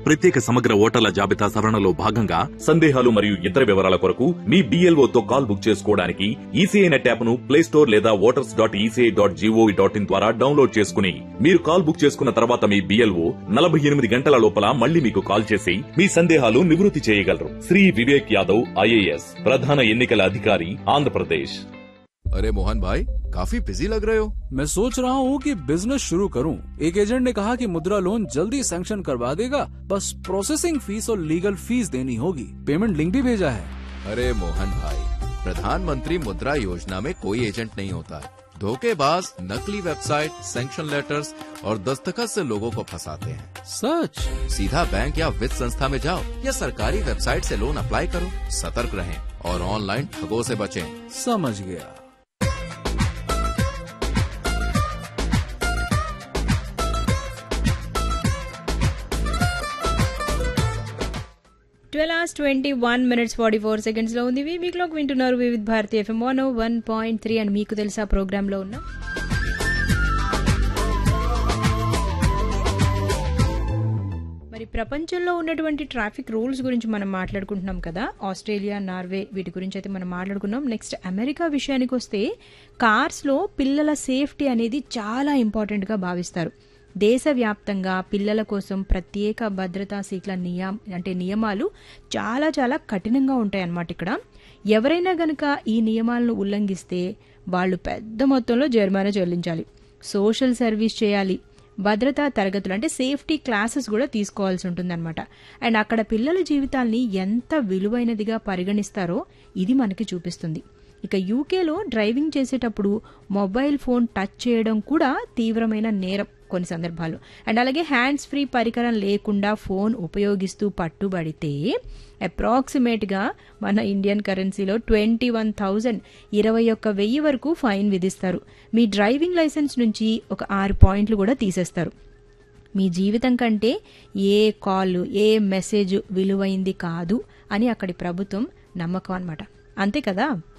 ప్రత్యేక సమగ్ర ఓటర్ల జాబితా సవరణలో భాగంగా సందేహాలు మరియు ఇతర వివరాల కొరకు మీ BLO తో కాల్ బుక్ చేసుకోవడానికి ఈసీఐ నెట్ యాప్ ను ప్లే స్టోర్ లేదా voters dot ECI dot gov dot in ద్వారా డౌన్లోడ్ చేసుకుని మీరు కాల్ బుక్ చేసుకున్న తర్వాత మీ బిఎల్ఓ నలభై ఎనిమిది గంటల లోపల మళ్ళీ మీకు కాల్ చేసి మీ సందేహాలు నివృత్తి చేయగలరు శ్రీ వివేక్ యాదవ్ ఐఏఎస్ ప్రధాన ఎన్నికల అధికారి ఆంధ్రప్రదేశ్ अरे मोहन भाई काफी बिजी लग रहे हो मैं सोच रहा हूँ कि बिजनेस शुरू करूँ एक एजेंट ने कहा कि मुद्रा लोन जल्दी सैंक्शन करवा देगा बस प्रोसेसिंग फीस और लीगल फीस देनी होगी पेमेंट लिंक भी भेजा है अरे मोहन भाई प्रधानमंत्री मुद्रा योजना में कोई एजेंट नहीं होता है धोखेबाज नकली वेबसाइट सैंक्शन लेटर्स और दस्तखत से लोगों को फंसाते हैं सच सीधा बैंक या वित्त संस्था में जाओ या सरकारी वेबसाइट से लोन अप्लाई करो सतर्क रहें और ऑनलाइन ठगों से बचें समझ गया twelve hours twenty one minutes forty four seconds లో ఉంది మీ క్లాక్ వింటున్నారు Vividh Bharati FM one one point three అని మీకు తెలుసా ప్రోగ్రామ్ లో ఉన్నాం మరి ప్రపంచంలో ఉన్నటువంటి ట్రాఫిక్ రూల్స్ గురించి మనం మాట్లాడుకుంటున్నాం కదా ఆస్ట్రేలియా నార్వే వీటి గురించి అయితే మనం మాట్లాడుకున్నాం నెక్స్ట్ అమెరికా విషయానికి వస్తే కార్స్లో పిల్లల సేఫ్టీ అనేది చాలా ఇంపార్టెంట్గా భావిస్తారు దేశవ్యాప్తంగా పిల్లల కోసం ప్రత్యేక భద్రతా సీట్ల నియమ అంటే నియమాలు చాలా చాలా కఠినంగా ఉంటాయి అన్నమాట ఇక్కడ ఎవరైనా గనక ఈ నియమాలను ఉల్లంఘిస్తే వాళ్ళు పెద్ద మొత్తంలో జరిమానా చెల్లించాలి సోషల్ సర్వీస్ చేయాలి భద్రతా తరగతులు అంటే సేఫ్టీ క్లాసెస్ కూడా తీసుకోవాల్సి ఉంటుందన్నమాట అండ్ అక్కడ పిల్లల జీవితాల్ని ఎంత విలువైనదిగా పరిగణిస్తారో ఇది మనకి చూపిస్తుంది ఇక యూకేలో డ్రైవింగ్ చేసేటప్పుడు మొబైల్ ఫోన్ టచ్ చేయడం కూడా తీవ్రమైన నేరం కొన్ని సందర్భాలు అండ్ అలాగే హ్యాండ్స్ ఫ్రీ పరికరం లేకుండా ఫోన్ ఉపయోగిస్తూ పట్టుబడితే అప్రాక్సిమేట్గా మన ఇండియన్ కరెన్సీలో ట్వంటీ వన్ థౌజండ్ ఇరవై ఒక్క వెయ్యి వరకు ఫైన్ విధిస్తారు మీ డ్రైవింగ్ లైసెన్స్ నుంచి ఒక ఆరు పాయింట్లు కూడా తీసేస్తారు మీ జీవితం కంటే ఏ కాల్ ఏ మెసేజ్ విలువైంది కాదు అని అక్కడి ప్రభుత్వం నమ్మకం అనమాట అంతే కదా